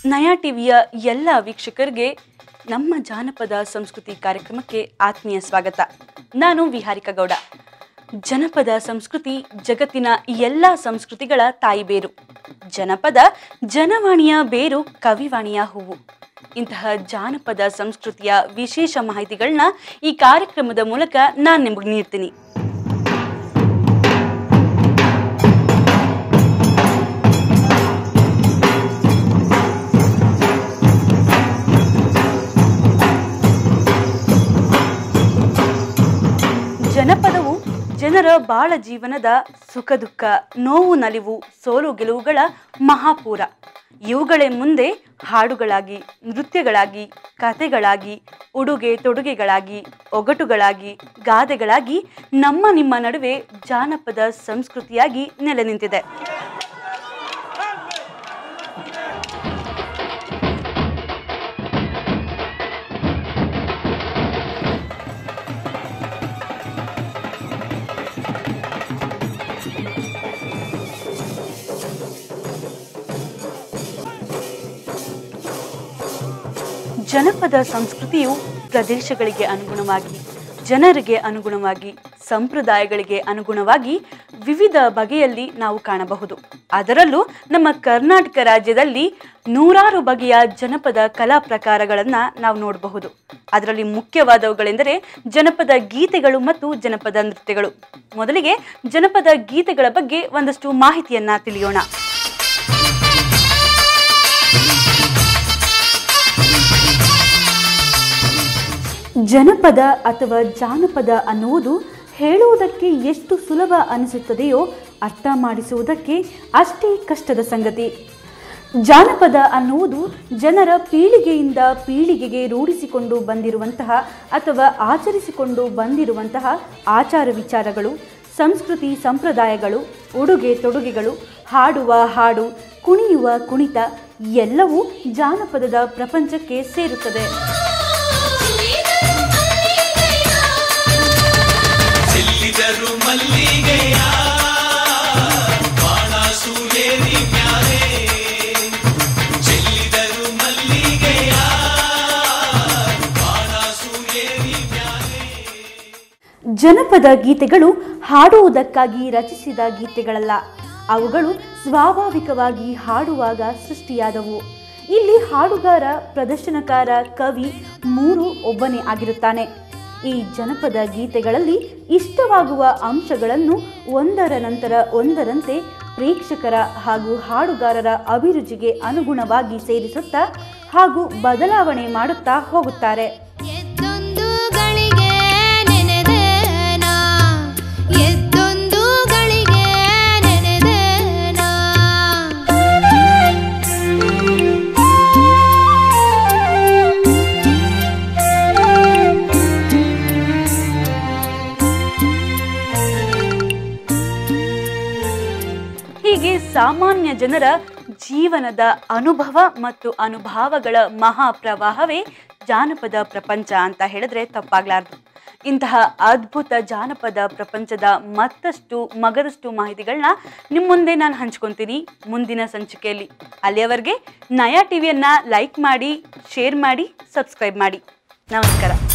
ನಯಾ ಟಿವಿಯ ಎಲ್ಲ ವೀಕ್ಷಕರಿಗೆ ನಮ್ಮ ಜಾನಪದ ಸಂಸ್ಕೃತಿ ಕಾರ್ಯಕ್ರಮಕ್ಕೆ ಆತ್ಮೀಯ ಸ್ವಾಗತ ನಾನು ವಿಹಾರಿಕ ಗೌಡ ಜನಪದ ಸಂಸ್ಕೃತಿ ಜಗತ್ತಿನ ಎಲ್ಲ ಸಂಸ್ಕೃತಿಗಳ ತಾಯಿ ಬೇರು ಜನಪದ ಜನವಾಣಿಯ ಬೇರು ಕವಿವಾಣಿಯ ಹೂವು ಇಂತಹ ಜಾನಪದ ಸಂಸ್ಕೃತಿಯ ವಿಶೇಷ ಮಾಹಿತಿಗಳನ್ನ ಈ ಕಾರ್ಯಕ್ರಮದ ಮೂಲಕ ನಾನು ನಿಮಗೆ ನೀಡ್ತೀನಿ ಜನಪದವು ಜನರ ಬಾಳ ಜೀವನದ ಸುಖ ದುಃಖ ನೋವು ನಲಿವು ಸೋಲು ಗೆಲುವುಗಳ ಮಹಾಪೂರ ಇವುಗಳೇ ಮುಂದೆ ಹಾಡುಗಳಾಗಿ ನೃತ್ಯಗಳಾಗಿ ಕಥೆಗಳಾಗಿ ಉಡುಗೆ ತೊಡುಗೆಗಳಾಗಿ ಒಗಟುಗಳಾಗಿ ಗಾದೆಗಳಾಗಿ ನಮ್ಮ ನಿಮ್ಮ ನಡುವೆ ಜಾನಪದ ಸಂಸ್ಕೃತಿಯಾಗಿ ನೆಲೆ ನಿಂತಿದೆ ಜನಪದ ಸಂಸ್ಕೃತಿಯು ಪ್ರದೇಶಗಳಿಗೆ ಅನುಗುಣವಾಗಿ ಜನರಿಗೆ ಅನುಗುಣವಾಗಿ ಸಂಪ್ರದಾಯಗಳಿಗೆ ಅನುಗುಣವಾಗಿ ವಿವಿಧ ಬಗೆಯಲ್ಲಿ ನಾವು ಕಾಣಬಹುದು ಅದರಲ್ಲೂ ನಮ್ಮ ಕರ್ನಾಟಕ ರಾಜ್ಯದಲ್ಲಿ ನೂರಾರು ಬಗೆಯ ಜನಪದ ಕಲಾ ಪ್ರಕಾರಗಳನ್ನು ನಾವು ನೋಡಬಹುದು ಅದರಲ್ಲಿ ಮುಖ್ಯವಾದವುಗಳೆಂದರೆ ಜನಪದ ಗೀತೆಗಳು ಮತ್ತು ಜನಪದ ನೃತ್ಯಗಳು ಮೊದಲಿಗೆ ಜನಪದ ಗೀತೆಗಳ ಬಗ್ಗೆ ಒಂದಷ್ಟು ಮಾಹಿತಿಯನ್ನ ತಿಳಿಯೋಣ ಜನಪದ ಅಥವಾ ಜಾನಪದ ಅನ್ನುವುದು ಹೇಳುವುದಕ್ಕೆ ಎಷ್ಟು ಸುಲಭ ಅನಿಸುತ್ತದೆಯೋ ಅರ್ಥ ಮಾಡಿಸುವುದಕ್ಕೆ ಅಷ್ಟೇ ಕಷ್ಟದ ಸಂಗತಿ ಜಾನಪದ ಅನ್ನುವುದು ಜನರ ಪೀಳಿಗೆಯಿಂದ ಪೀಳಿಗೆಗೆ ರೂಢಿಸಿಕೊಂಡು ಬಂದಿರುವಂತಹ ಅಥವಾ ಆಚರಿಸಿಕೊಂಡು ಬಂದಿರುವಂತಹ ಆಚಾರ ವಿಚಾರಗಳು ಸಂಸ್ಕೃತಿ ಸಂಪ್ರದಾಯಗಳು ಉಡುಗೆ ತೊಡುಗೆಗಳು ಹಾಡುವ ಹಾಡು ಕುಣಿಯುವ ಕುಣಿತ ಎಲ್ಲವೂ ಜಾನಪದದ ಪ್ರಪಂಚಕ್ಕೆ ಸೇರುತ್ತದೆ ಚೆಲ್ಲಿದರು ಮಲ್ಲಿಗೆಯ ಬಾಣ ಸೂರ್ಯನಿ ಮ್ಯಾಲೆ ಚೆಲ್ಲಿದರು ಮಲ್ಲಿಗೆಯ ಬಾಣ ಸೂರ್ಯನಿ ಮ್ಯಾಲೆ ಜನಪದ ಗೀತೆಗಳು ಹಾಡುವುದಕ್ಕಾಗಿ ರಚಿಸಿದ ಗೀತೆಗಳಲ್ಲ ಅವುಗಳು ಸ್ವಾಭಾವಿಕವಾಗಿ ಹಾಡುವಾಗ ಸೃಷ್ಟಿಯಾದವು ಇಲ್ಲಿ ಹಾಡುಗಾರ ಪ್ರದರ್ಶನಕಾರ ಕವಿ ಮೂರು ಒಬ್ಬನೇ ಆಗಿರುತ್ತಾನೆ ಈ ಜನಪದ ಗೀತೆಗಳಲ್ಲಿ ಇಷ್ಟವಾಗುವ ಅಂಶಗಳನ್ನು ಒಂದರ ನಂತರ ಒಂದರಂತೆ ಪ್ರೇಕ್ಷಕರ ಹಾಗೂ ಹಾಡುಗಾರರ ಅಭಿರುಚಿಗೆ ಅನುಗುಣವಾಗಿ ಸೇರಿಸುತ್ತಾ ಹಾಗೂ ಬದಲಾವಣೆ ಮಾಡುತ್ತಾ ಹೋಗುತ್ತಾರೆ ಎದ್ದೊಂದು ಗಳಿಗೆ ನೆನೆದೇನಾ ಎದ್ದೊಂದು ಗಳಿಗೆ ನೆನೆದೇನಾ ಹೀಗೆ ಸಾಮಾನ್ಯ ಜನರ ಜೀವನದ ಅನುಭವ ಮತ್ತು ಅನುಭವಗಳ ಮಹಾಪ್ರವಾಹವೇ ಜಾನಪದ ಪ್ರಪಂಚ ಅಂತ ಹೇಳಿದ್ರೆ ತಪ್ಪಾಗ್ಲಾರ್ದು ಇಂತಹ ಅದ್ಭುತ ಜಾನಪದ ಪ್ರಪಂಚದ ಮತ್ತಷ್ಟು ಮಗದಷ್ಟು ಮಾಹಿತಿಗಳನ್ನ ನಿಮ್ಮ ಮುಂದೆ ನಾನು ಹಂಚ್ಕೊತೀನಿ ಮುಂದಿನ ಸಂಚಿಕೆಯಲ್ಲಿ ಅಲ್ಲಿಯವರೆಗೆ ನಯಾ ಟಿವಿಯನ್ನ ಲೈಕ್ ಮಾಡಿ ಶೇರ್ ಮಾಡಿ ಸಬ್ಸ್ಕ್ರೈಬ್ ಮಾಡಿ ನಮಸ್ಕಾರ